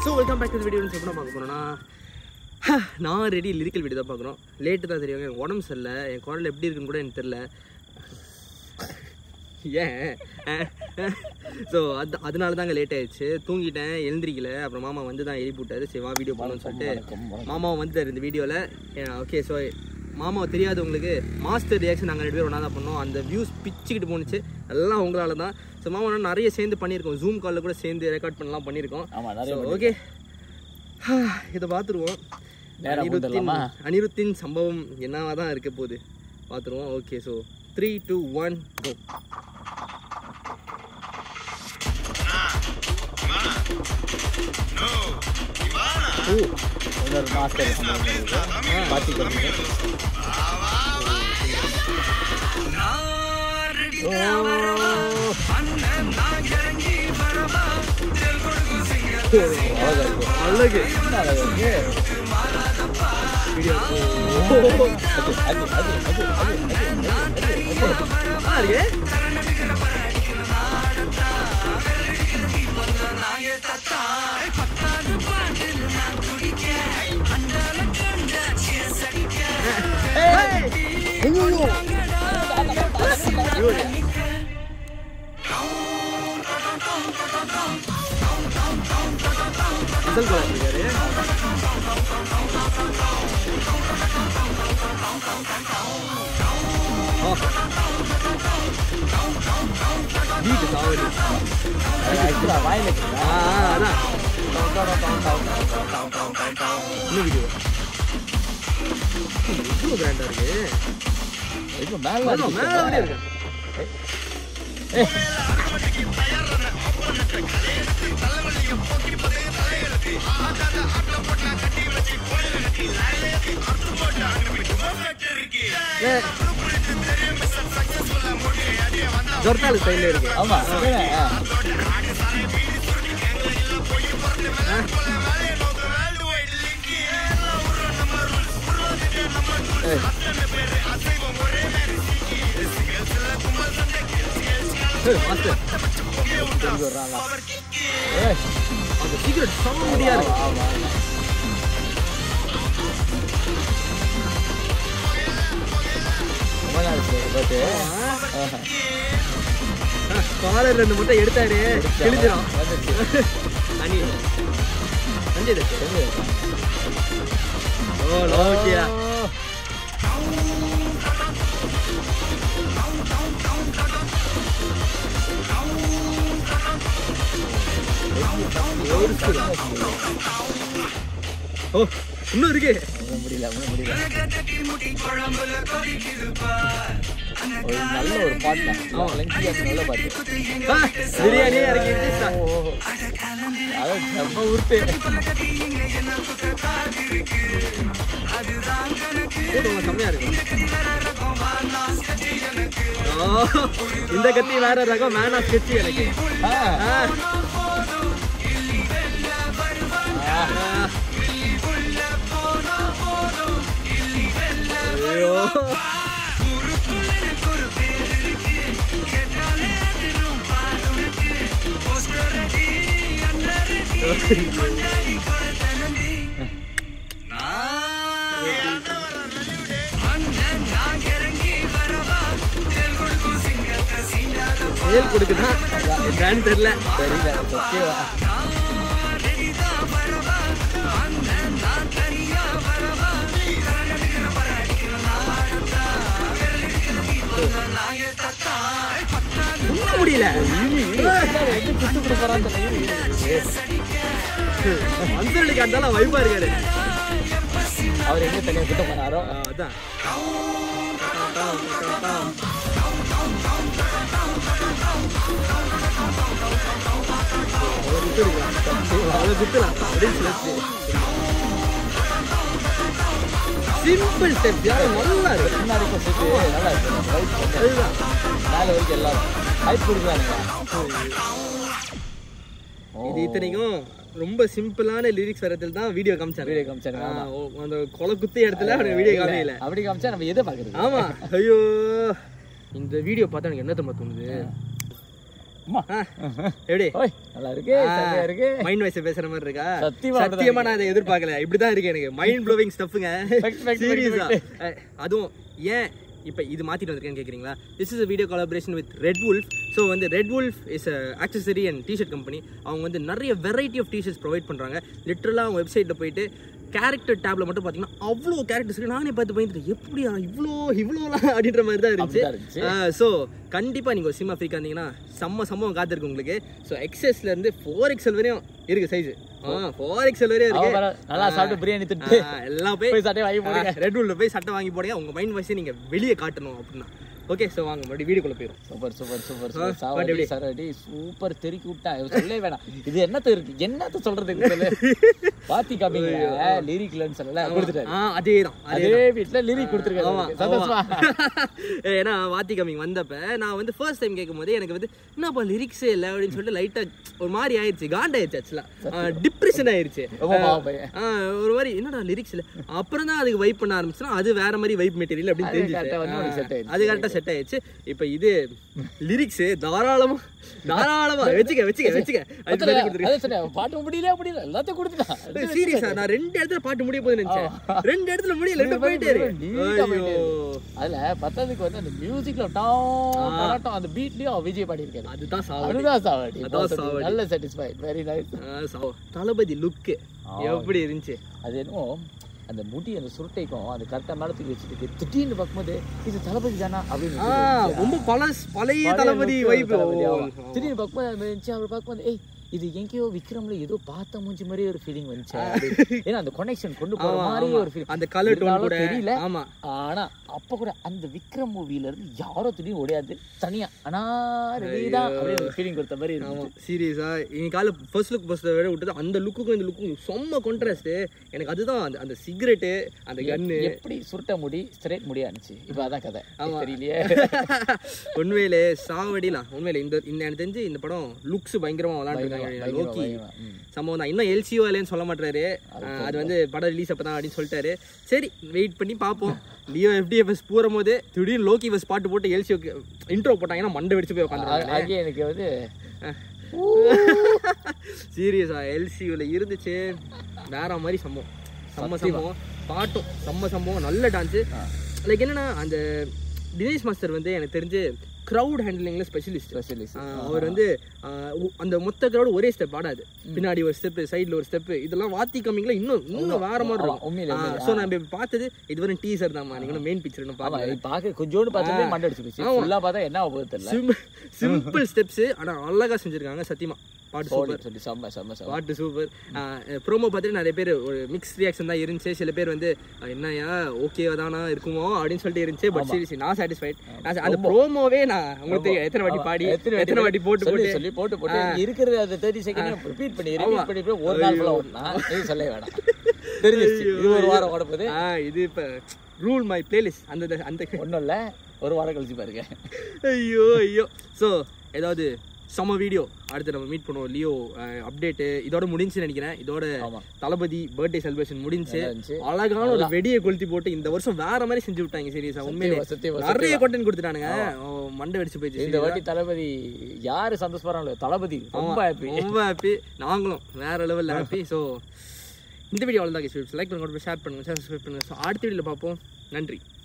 So welcome back to வீடியோன்னு சொல்லி பார்க்க போகிறோன்னா நான் ரெடி லிரிக்கல் வீடியோ தான் பார்க்குறோம் லேட்டு தான் தெரியும் எனக்கு உடம்பு சரியில்லை என் குரல் எப்படி இருக்குன்னு கூட எனக்கு தெரில ஏன் ஸோ அது அதனால தாங்க லேட் ஆயிடுச்சு தூங்கிட்டேன் எழுந்திரிக்கல அப்புறம் மாமா வந்து தான் எழுப்பி விட்டாரு சரி வா வீடியோ பண்ணணும்னு சொல்லிட்டு மாமாவை வந்துட்டார் இந்த வீடியோவில் ஓகே ஸோ மாமாவை தெரியாது உங்களுக்கு மாஸ்டர் ரியாக்ஷன் நாங்கள் ரெண்டு பேரும் ஒன்றா தான் பண்ணோம் அந்த வியூஸ் பிச்சுக்கிட்டு போணுச்சு எல்லாம் உங்களால தான் ஸோ மாமா நான் நிறைய சேர்ந்து பண்ணியிருக்கோம் ஜூம் காலில் கூட சேர்ந்து ரெக்கார்ட் பண்ணலாம் பண்ணியிருக்கோம் ஆமா நிறைய ஓகே இதை பார்த்துருவோம் நேரா அனிருத்தின் பூந்துடலாமா? அனிருத்தின் சம்பவம் என்னவா தான் இருக்க போகுது பார்த்துருவோம் okay so three two one go oh இன்னொரு மாஸ்டர் சம்பவம் இருக்குது பார்த்துக்கோங்க அழகா இருக்கு அழகு என்ன அழகா இருக்கு வீடியோ அது அது அது அது அது நல்லா இருக்கு அசல் கலர் இருக்காரு வீட்டு சாவடி ஆக்சுவலா வாயில இருக்குதா ஆ ஆ, அதான் இன்னும் வீடியோ இவ்வளோ கிராண்டா இருக்கு இப்போ மேல அதான், மேல அப்படியே இருக்கு ஜொர்த்தாலு ஸ்டைல்ல இருக்கு ஆமா சொல்லுங்க. ஏய், மாஸ்டர் இங்க வர்றாங்க. ஏய், அந்த சீக்கிரம் செம்ம முடியா இருக்கு ஆமா, ஆமா. ரொம்ப நாள் இருக்கு, but, ஆஹா. காலர் ரெண்டு மட்டும் எடுத்தாரு கிழிச்சிடும் வந்துருச்சு. அணி அஞ்சு இருக்கு சரி. ஓ லோக்கியா ஓ இன்னும் இருக்கு ஒண்ணும் முடியல ஒண்ணும் முடியல ஒரு நல்ல ஒரு பாட்டு தான் லெங்க்தியாக நல்ல பாட்டு ஆ, பிரியாணியே இறக்கிட்டு சா- அதான் செம்ம உருட்டு போடுங்க, செம்மையா இருக்கு ஓ, இந்த கத்தி வேற ரகம் மேனா ஸ்கெட்ச் எனக்கு ஆ, ஆ, ஆ. ஆ. ஐயோ மேல் கொடுக்குதான் என்னன்னு தெரியல தெரியல சத்தியமா. சும்மா முடியல எப்படி குத்து கொடுக்க போறான்னு தெரியல. மஞ்சள் காட்டாலும் வைப்பா இருக்காரு அவர் எங்க தனியா குத்த போனாரோ ஆ, அதான் அவர் விட்டுருக்கலாம். அதை விட்டுலாம் அப்படின்னு சொல்லிட்டு சிம்பிள் ஸ்டெப் யாரும் நல்லா இருக்கு முன்னாடி கொடுத்துட்டு நல்லா இருக்கு ரைட் பண்ணு. அதுதான் மேல வரைக்கும் எல்லாரும் ஹைப் கொடுக்குறானுங்க இது இத்தனைக்கும் ரொம்ப சிம்பிளான லிரிக்ஸ் வரதுல தான் வீடியோ காமிச்சாங்க வீடியோ காமிச்சாங்க ஆ, ஓ, அந்த கொலை குத்து இடத்துல அவனுக்கு வீடியோ காமிக்கல அப்படி காமிச்சா நம்ம எதை பாக்குறது ஆமா ஐயோ இந்த வீடியோ பார்த்தா எனக்கு என்ன தெரியுமா தோணுது அம்மா. எப்படி ஓய் நல்லா இருக்கு செமையா இருக்கு மைண்ட் வாய்ஸ் பேசுற மாதிரி இருக்கா சத்தியமா அப்படிதான் சத்தியமா நான் இதை எதிர்பார்க்கல இப்படிதான் இருக்கு எனக்கு மைண்ட் ப்ளோவிங் ஸ்டஃப்ங்க Fact, fact, சீரியஸா அதுவும் ஏன் இப்போ இது மாத்திட்டு வந்திருக்கேன்னு கேக்குறீங்களா this is video collaboration with Red Wolf so வந்து Red Wolf is accessory and t-shirt company அவங்க வந்து நிறைய வெரைட்டி ஆஃப் டிஷர்ட்ஸ் ப்ரொவைட் பண்றாங்க லிட்டரலாக அவங்க வெப்சைட்டில் போயிட்டு கேரக்டர் டேப்ல மட்டும் பார்த்தீங்கன்னா அவ்வளோ கேரக்டர்ஸ் இருக்கு நானே பார்த்து பயந்துட்டு எப்படியா இவ்வளோ இவ்வளோலாம் அப்படின்ற மாதிரி தான் அப்படிதான் இருந்துச்சு இருந்துச்சு. ஸோ கண்டிப்பாக நீங்கள் ஒரு சிம் ஃப்ரீக்காக இருந்தீங்கன்னா செம்ம சம்பவம் காத்திருக்கு உங்களுக்கு ஸோ எக்ஸஸ்லேருந்து ஃபோர் எக்ஸல் வரையும் இருக்கு சைஸ் ஆ ஃபோர் எக்ஸல் வரையும் அவ இருக்கு வர நல்லா சாப்பிட்டு பிரியாணி திட்டு ஆ, எல்லாம் போய் போய் சட்டையை வாங்கி போடுங்க ரெட் உள்ள போய் சட்டை வாங்கி போடுங்க உங்க மைண்ட் வாய்ஸை நீங்க வெளியே காட்டணும் அப்படின்னா ஓகே ஸோ வாங்க மறுபடியும் வீடியோக்குள்ள போயிடும் super super super ah, super பாட்டு சாவடி எப்படி? சரடி சூப்பர் தெறிக்கி விட்டா சொல்லவே வேணாம் இது என்னத்த இருக்கு என்னத்த சொல்றதுக்கு சொல்லு பாத்தி காமிங்க லிரிக்லன்னு சொல்லல கொடுத்துட்டாரு ஆ அதே தான் அதே அதே வீட்டுல லிரிக் கொடுத்துருக்காரு சந்தோஷமா ஏன்னா வாத்தி கம்மிங் வந்தப்ப நான் வந்து ஃபர்ஸ்ட் டைம் கேட்கும் போது எனக்கு வந்து என்னப்பா லிரிக்ஸே இல்லை அப்படின்னு சொல்லிட்டு லைட்டா ஒரு மாதிரி ஆயிருச்சு காண்டாயிருச்சு ஆக்சுவலா டிப்ரெஷன் ஆயிருச்சு ரொம்ப பாவம் பையன் ஆ, ஒரு மாதிரி என்னடா லிரிக்ஸ் இல்லை அப்புறம் தான் அதுக்கு வைப் பண்ண ஆரம்பிச்சுனா அது வேற மாதிரி வைப் மெட்டீரியல் அப்படின்னு அது correct ஆ வந்து உனக்கு set தெரிஞ்சுச்சு ஆயிடுச்சு. அது கரெக்டாக செட் ஆயிடுச்சு இப்போ இது லிரிக்ஸ் தாராளமா தாராளமா வச்சுக்க வச்சுக்க வச்சுக்க அது மாதிரி கொடுத்துருக்கேன் அதான் சொன்னேன் பாட்டு முடியல முடியல எல்லாத்தையும் கொடுத்துட்டான் சீரியஸா நான் ரெண்டு இடத்துல பாட்டு முடிய போகுதுன்னு நினைச்சேன் ரெண்டு இடத்துல முடியல ரெண்டு போயிட்டே இருக்கு நீட்டா போயிட்டே ஐயோ. அதுல பத்தாவதுக்கு வந்து அந்த மியூசிக்ல டாம் டாம் அந்த பீட்லயும் விஜய் பாடி இருக்காரு அதுதான் சாவடி அதுதான் சாவடி அதான் சாவடி. நல்ல சாட்டிஸ்ஃபை வெரி நைஸ் ஆ, சாவ- தளபதி லுக்கு எப்படி இருந்துச்சு அது என்னமோ அந்த முடி அந்த சுருட்டைக்கும் அது கரெக்டா மேல தூக்கி வச்சுட்டு திடீர்னு பார்க்கும்போது இது தளபதி தானா அப்படின்னு ஆ, ரொம்ப பழஸ் பழைய பழைய தளபதி look வைப் தளபதி, ஆமா. திடீர்னு பார்க்கும்போது அது இருந்துச்சு அவர் பார்க்கும்போது ஏய் இது எங்கேயோ விக்ரம்ல ஏதோ பார்த்த மூஞ்சி மாதிரி ஒரு ஃபீலிங் வந்துச்சு அப்படின்னு. ஏன்னா அந்த கனெக்ஷன் கொண்டு போற மாதிரி ஒரு ஃபீலிங் அந்த கலர் டோன் இருந்தாலும் கூட தெரியல. ஆமா ஆனா அப்ப கூட அந்த விக்ரம் மூவில இருந்து யாரோ திடீர்னு ஓடியாது தனியா ஆனா ரெடிதான் அப்படின்னு ஃபீலிங் கொடுத்த மாதிரி ஆமா இருந்துச்சு சீரியஸா இன்னைக்கு கால ஃபர்ஸ்ட் லுக் ஃபர்ஸ்ட் விட விட்டது அந்த லுக்குக்கும் இந்த லுக்கும் செம்ம கான்ட்ராஸ்ட் எனக்கு அதுதான் அந்த அந்த சிகரெட்டு அந்த கன்னு எப்படி சுருட்ட முடி ஸ்ட்ரைட் முடியா இருந்துச்சு இப்ப அதான் கதை ஆமா. தெரியலையே உண்மையிலே சாவடிலாம் உண்மையிலே இந்த இந்த எனக்கு தெரிஞ்சு இந்த படம் லுக்ஸ் பயங்கரமா விளாண்டுருக்காங்க பயங்கரமா, லோக்கி பயங்கரமா, ம். சம்பவம் தான் இன்னும் எல்சிஓ இல்லைன்னு சொல்ல மாட்டாரு ஆஹ் அது வந்து படம் ரிலீஸ் அப்பதான் அப்படின்னு சொல்லிட்டாரு சரி வெயிட் பண்ணி பார்ப்போம் லியோ எஃப்டிஎஃப்எஸ் பூரும் போது திடீர்னு லோக்கி பஸ் பாட்டு போட்டு எல்சிஓக்கு இன்ட்ரோ போட்டாங்கன்னா மண்டை வெடிச்சு போய் ஆ- உட்காந்துருக்காங்க ஆகிய எனக்கு வந்து சீரியஸா எல்சியூல இருந்துச்சு வேற மாதிரி சம்பவம் செம்ம சம்பவம் பாட்டும் செம்ம சம்பவம் நல்ல டான்ஸ் லைக் என்னன்னா அந்த தினேஷ் மாஸ்டர் வந்து எனக்கு தெரிஞ்சு க்ரௌட் ஹேண்ட்லிங்ல ஸ்பெஷலிஸ்ட் ஸ்பெஷலிஸ்ட் அவர் வந்து ஆஹ், உ- அந்த மொத்த க்ரௌடு ஒரே ஸ்டெப் ஆடாது பின்னாடி ஒரு ஸ்டெப் சைடுல ஒரு ஸ்டெப் இதெல்லாம் வாத்தி கம்மிங்ல இன்னும் இன்னும் வேற மாதிரி ஆமா, உண்மையிலே, இருக்கும் ஸோ நம்ம இப்ப பார்த்தது இது வரை டீசர் தான்மா நீங்க மெயின் பிக்சர் ஆமா பாருங்க இது பார்க்க கொஞ்சோண்டு பார்த்தாலே மண்டை அடிச்சு போச்சு ஃபுல்லா பார்த்தா என்ன ஆகும் தெரியல சிம்பிள் ஸ்டெப்ஸ் ஆனா அழகா செஞ்சிருக்காங்க சத்தியமா பாட்டு சூப்பர் போடி சொல்லி செம்ம செம்ம செம்ம பாட்டு சூப்பர் ப்ரோமோ பார்த்துட்டு நிறைய பேர் ஒரு மிக்ஸ் ரியாக்ஷன் தான் இருந்துச்சு சில பேர் வந்து அஹ், என்னய்யா ஓகே தானா இருக்குமோ அப்படின்னு சொல்லிட்டு இருந்துச்சு பட் சீரியஸ் நான் சாட்டிஸ்ஃபைட் அந்த ப்ரோமோவே நான் உங்களுக்கு தெரியும் எத்தனை வாட்டி பாடி எத்தனை வாட்டி போட்டு சொல்லி போட்டு சொல்லி போட்டு போட்டு இருக்கிற அந்த தேர்ட்டி செகண்ட் ரிப்பீட் பண்ணி ரிப்பீட் பண்ணி போய் ஒரு நாள் ஃபுல்லா ஓடனா இது சொல்ல வேணாம் தெரிஞ்சிருச்சு இது ஒரு வாரம் ஓட போகுது ஆ இது இப்போ ரூல் மை பிளேலிஸ்ட் அந்த அந்த ஒண்ணும் இல்ல ஒரு வாரம் கழிச்சு பாருங்க ஐயோ ஐயோ ஸோ ஏதாவது செம்ம வீடியோ அடுத்து நம்ம மீட் பண்ணுவோம் லியோ அப்டேட்டு இதோட முடிஞ்சுன்னு நினைக்கிறேன் இதோட ஆமா தளபதி பர்த்டே செலிப்ரேஷன் முடிஞ்சு நல்லா இருந்துச்சு அழகான ஒரு வெடியை கொளுத்தி போட்டு இந்த வருஷம் வேற மாதிரி செஞ்சு விட்டாங்க சீரியஸா உண்மையிலே சத்தியமா நிறைய கண்டென்ட் கொடுத்துட்டானுங்க ஓ, மண்டை வெடிச்சு போயிடுச்சு இந்த வாட்டி தளபதி யாரு சந்தோஷப்படுறாங்களோ தளபதி ரொம்ப ஹாப்பி ரொம்ப ஹாப்பி நாங்களும் வேற லெவல்ல ஹாப்பி ஸோ இந்த வீடியோ அவ்வளோதான் லைக் பண்ணுங்க ஷேர் பண்ணுங்க சப்ஸ்கிரைப் பண்ணுங்க ஸோ அடுத்த வீடியோவில் பார்ப்போம் நன்றி